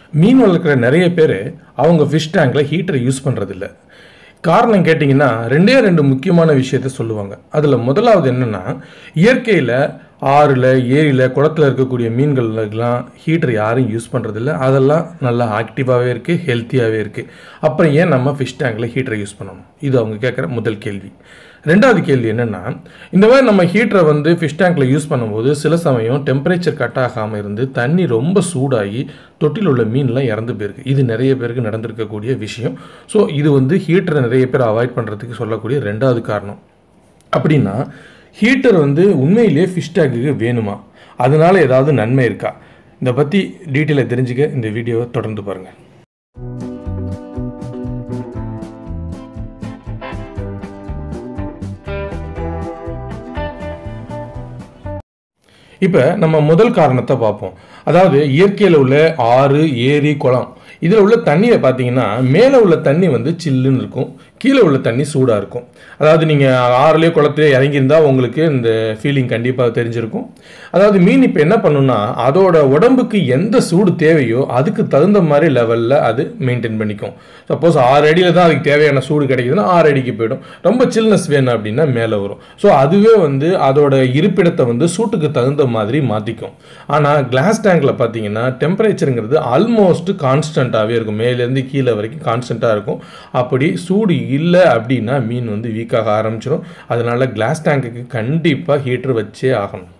மீன் வளர்க்குற நிறைய பேர் அவங்க ஃபிஷ் டேங்கில் ஹீட்டரை யூஸ் பண்ணுறதில்ல காரணம் கேட்டிங்கன்னா ரெண்டே ரெண்டு முக்கியமான விஷயத்த சொல்லுவாங்க அதில் முதலாவது என்னென்னா இயற்கையில் ஆறில் ஏரியில் குளத்தில் இருக்கக்கூடிய மீன்களுக்கெல்லாம் ஹீட்டர் யாரும் யூஸ் பண்ணுறதில்ல அதெல்லாம் நல்லா ஆக்டிவாகவே இருக்குது ஹெல்த்தியாகவே இருக்குது அப்புறம் ஏன் நம்ம ஃபிஷ் டேங்கில் ஹீட்டரை யூஸ் பண்ணணும் இது அவங்க கேட்குற முதல் கேள்வி ரெண்டாவது கேள்வி என்னென்னா இந்த மாதிரி நம்ம ஹீட்டரை வந்து ஃபிஷ் டேங்க்கில் யூஸ் பண்ணும்போது சில சமயம் டெம்பரேச்சர் கட் ஆகாமல் இருந்து தண்ணி ரொம்ப சூடாகி தொட்டியில் உள்ள மீன்லாம் இறந்து போயிருக்கு இது நிறைய பேருக்கு நடந்திருக்கக்கூடிய விஷயம் ஸோ இது வந்து ஹீட்டரை நிறைய பேர் அவாய்ட் பண்ணுறதுக்கு சொல்லக்கூடிய ரெண்டாவது காரணம் அப்படின்னா ஹீட்டர் வந்து உண்மையிலேயே ஃபிஷ் டேங்குக்கு வேணுமா அதனால ஏதாவது நன்மை இருக்கா இதை பற்றி டீட்டெயிலாக தெரிஞ்சுக்க இந்த வீடியோவை தொடர்ந்து பாருங்கள் இப்போ நம்ம முதல் காரணத்தை பார்ப்போம் அதாவது இயற்கையில் உள்ள ஆறு ஏரி குளம் இதில் உள்ள தண்ணியை பார்த்தீங்கன்னா மேலே உள்ள தண்ணி வந்து சில்லுன்னு இருக்கும் கீழே உள்ள தண்ணி சூடாக இருக்கும் அதாவது நீங்கள் ஆறுலேயே குளத்துலேயே இறங்கியிருந்தால் உங்களுக்கு இந்த ஃபீலிங் கண்டிப்பாக தெரிஞ்சிருக்கும் அதாவது மீன் இப்போ என்ன பண்ணுன்னா அதோட உடம்புக்கு எந்த சூடு தேவையோ அதுக்கு தகுந்த மாதிரி லெவலில் அது மெயின்டைன் பண்ணிக்கும் சப்போஸ் ஆறு அடியில் தான் அதுக்கு தேவையான சூடு கிடைக்குதுன்னா ஆறு அடிக்கு போயிடும் ரொம்ப சில்னஸ் வேணும் அப்படின்னா மேலே வரும் ஸோ அதுவே வந்து அதோட இருப்பிடத்தை வந்து சூட்டுக்கு தகுந்த மாதிரி மாற்றிக்கும் ஆனால் கிளாஸ் டேங்கில் பார்த்தீங்கன்னா டெம்பரேச்சருங்கிறது ஆல்மோஸ்ட் கான்ஸ்டண்ட்டாகவே இருக்கும் மேலேருந்து கீழே வரைக்கும் கான்ஸ்டண்ட்டாக இருக்கும் அப்படி சூடு இல்லை அப்படின்னா மீன் வந்து வீக்காக ஆரம்பிச்சிடும் அதனால கிளாஸ் டேங்குக்கு கண்டிப்பாக ஹீட்டர் வச்சே ஆகணும்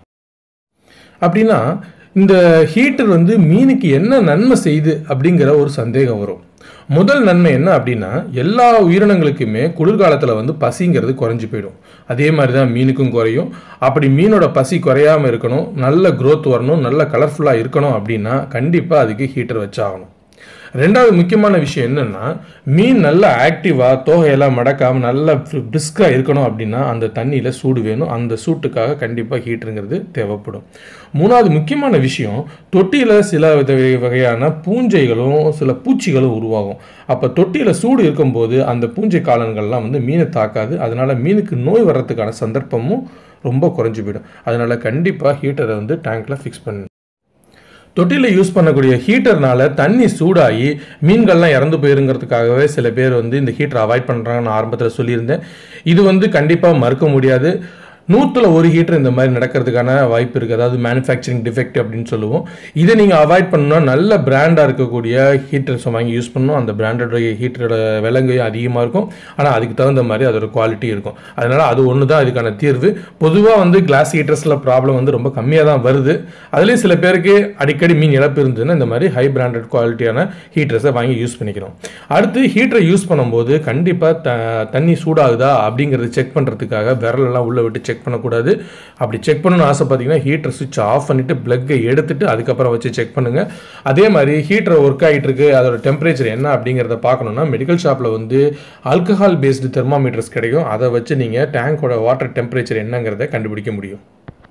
அப்படின்னா இந்த ஹீட்டர் வந்து மீனுக்கு என்ன நன்மை செய்யுது அப்படிங்கிற ஒரு சந்தேகம் வரும் முதல் நன்மை என்ன அப்படின்னா எல்லா உயிரினங்களுக்குமே குளிர்காலத்தில் வந்து பசிங்கிறது குறைஞ்சி போயிடும் அதே மாதிரி தான் மீனுக்கும் குறையும் அப்படி மீனோட பசி குறையாமல் இருக்கணும் நல்ல growth வரணும் நல்ல கலர்ஃபுல்லாக இருக்கணும் அப்படின்னா கண்டிப்பாக அதுக்கு ஹீட்டர் வச்சாகணும் ரெண்டாவது முக்கியமான விஷயம் என்னன்னா மீன் நல்லா ஆக்டிவாக தோகையெல்லாம் மடக்காமல் நல்லா பிரிஸ்காக இருக்கணும் அப்படின்னா அந்த தண்ணியில் சூடு வேணும் அந்த சூட்டுக்காக கண்டிப்பாக ஹீட்டருங்கிறது தேவைப்படும் மூணாவது முக்கியமான விஷயம் தொட்டியில் சில வித வகையான பூஞ்சைகளும் சில பூச்சிகளும் உருவாகும் அப்போ தொட்டியில் சூடு இருக்கும்போது அந்த பூஞ்சை காலங்கள்லாம் வந்து மீனை தாக்காது அதனால மீனுக்கு நோய் வர்றதுக்கான சந்தர்ப்பமும் ரொம்ப குறைஞ்சி போயிடும் அதனால கண்டிப்பாக ஹீட்டரை வந்து டேங்க்கில் ஃபிக்ஸ் பண்ணு தொட்டியில் யூஸ் பண்ணக்கூடிய ஹீட்டர்னால தண்ணி சூடாகி மீன்கள்லாம் இறந்து போயிருங்கிறதுக்காகவே சில பேர் வந்து இந்த ஹீட்டரை அவாய்ட் பண்ணுறாங்கன்னு நான் ஆரம்பத்தில் சொல்லியிருந்தேன் இது வந்து கண்டிப்பாக மறுக்க முடியாது நூற்றில் ஒரு ஹீட்டர் இந்த மாதிரி நடக்கிறதுக்கான வாய்ப்பு இருக்குது அதாவது மேனுஃபேக்சரிங் டிஃபெக்ட் அப்படின்னு சொல்லுவோம் இதை நீங்கள் அவாய்ட் பண்ணணும்னா நல்ல பிராண்டாக இருக்கக்கூடிய ஹீட்டர்ஸ் வாங்கி யூஸ் பண்ணணும் அந்த பிராண்டோட ஹீட்டரோட விலங்கையும் அதிகமாக இருக்கும் ஆனால் அதுக்கு தகுந்த மாதிரி அதோட குவாலிட்டி இருக்கும் அதனால் அது ஒன்று தான் இதுக்கான தீர்வு பொதுவாக வந்து கிளாஸ் ஹீட்டர்ஸில் ப்ராப்ளம் வந்து ரொம்ப கம்மியாக தான் வருது அதுலேயும் சில பேருக்கு அடிக்கடி மீன் இழப்பு இருந்ததுன்னா இந்த மாதிரி ஹை பிராண்டட் குவாலிட்டியான ஹீட்டர்ஸை வாங்கி யூஸ் பண்ணிக்கிறோம் அடுத்து ஹீட்டரை யூஸ் பண்ணும்போது கண்டிப்பாக த தண்ணி சூடாகுதா அப்படிங்கிறத செக் பண்ணுறதுக்காக விரலெல்லாம் உள்ளே விட்டு செக் பண்ணக்கூடாது அப்படி செக் பண்ணணும்னு ஆசைப்பட்டீங்கன்னா ஹீட்டர் சுவிட்ச் ஆஃப் பண்ணிவிட்டு ப்ளக்கை எடுத்துட்டு அதுக்கப்புறம் வச்சு செக் பண்ணுங்கள் அதே மாதிரி ஹீட்டர் ஒர்க் ஆகிட்டு இருக்கு அதோட டெம்பரேச்சர் என்ன அப்படிங்கிறத பார்க்கணுன்னா மெடிக்கல் ஷாப்பில் வந்து ஆல்கஹால் பேஸ்டு தெர்மாமீட்டர்ஸ் கிடைக்கும் அதை வச்சு நீங்கள் டேங்கோட வாட்டர் டெம்பரேச்சர் என்னங்கிறத கண்டுபிடிக்க முடியும்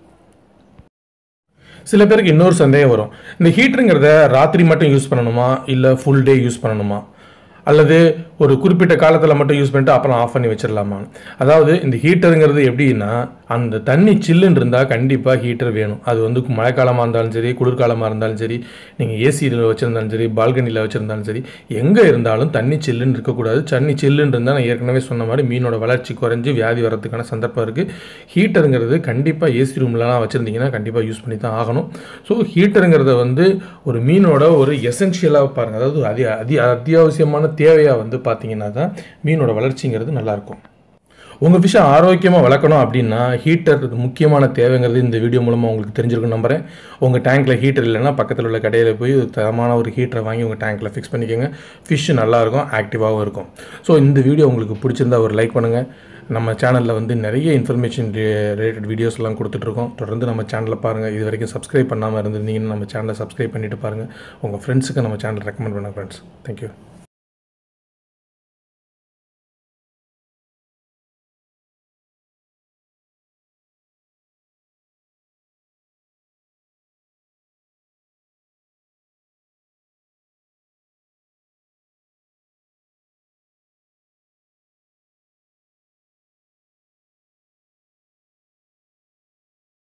சில பேருக்கு இன்னொரு சந்தேகம் வரும் இந்த ஹீட்டருங்கிறத ராத்திரி மட்டும் யூஸ் பண்ணணுமா இல்லை ஃபுல் டே யூஸ் பண்ணணுமா அல்லது ஒரு குறிப்பிட்ட காலத்தில் மட்டும் யூஸ் பண்ணிட்டு அப்புறம் ஆஃப் பண்ணி வச்சிடலாமா அதாவது இந்த ஹீட்டருங்கிறது எப்படின்னா அந்த தண்ணி சில்லுன்னு இருந்தால் கண்டிப்பாக ஹீட்டர் வேணும் அது வந்து மழைக்காலமாக இருந்தாலும் சரி குளிர்காலமாக இருந்தாலும் சரி நீங்கள் ஏசியில் வச்சுருந்தாலும் சரி பால்கனியில் வச்சுருந்தாலும் சரி எங்கே இருந்தாலும் தண்ணி சில்லுன்னு இருக்கக்கூடாது தண்ணி சில்லுன்னு இருந்தால் நான் ஏற்கனவே சொன்ன மாதிரி மீனோட வளர்ச்சி குறைஞ்சி வியாதி வரதுக்கான சந்தர்ப்பம் இருக்குது ஹீட்டருங்கிறது கண்டிப்பாக ஏசி ரூம்லலாம் வச்சுருந்தீங்கன்னா கண்டிப்பாக யூஸ் பண்ணி தான் ஆகணும் ஸோ ஹீட்டருங்கிறத வந்து ஒரு மீனோட ஒரு எசென்ஷியலாக பாருங்கள் அதாவது அதி அதி அத்தியாவசியமான தேவையாக வந்து பார்த்தீங்கன்னா தான் மீனோட வளர்ச்சிங்கிறது நல்லாயிருக்கும் உங்கள் ஃபிஷ்ஷை ஆரோக்கியமாக வளர்க்கணும் அப்படின்னா ஹீட்டர் முக்கியமான தேவைங்கிறது இந்த வீடியோ மூலமாக உங்களுக்கு தெரிஞ்சிருக்கும் நம்புறேன் உங்கள் டேங்க்கில் ஹீட்டர் இல்லைன்னா பக்கத்தில் உள்ள கடையில் போய் ஒரு தரமான ஒரு ஹீட்டரை வாங்கி உங்கள் டேங்க்கில் ஃபிக்ஸ் பண்ணிக்கோங்க ஃபிஷ் நல்லாயிருக்கும் ஆக்டிவாகவும் இருக்கும் ஸோ இந்த வீடியோ உங்களுக்கு பிடிச்சிருந்தா ஒரு லைக் பண்ணுங்கள் நம்ம சேனலில் வந்து நிறைய இன்ஃபர்மேஷன் ரிலேட்டட் வீடியோஸ்லாம் கொடுத்துட்ருக்கோம் தொடர்ந்து நம்ம சேனலை பாருங்கள் இது வரைக்கும் சப்ஸ்கிரைப் பண்ணாமல் இருந்திருந்தீங்கன்னா நம்ம சேனலை சப்ஸ்கிரைப் பண்ணிவிட்டு பாருங்கள் உங்கள் ஃப்ரெண்ட்ஸுக்கு நம்ம சேனல் ரெக்கமெண்ட் பண்ணுங்கள் ஃப்ரெண்ட்ஸ் தேங்க்யூ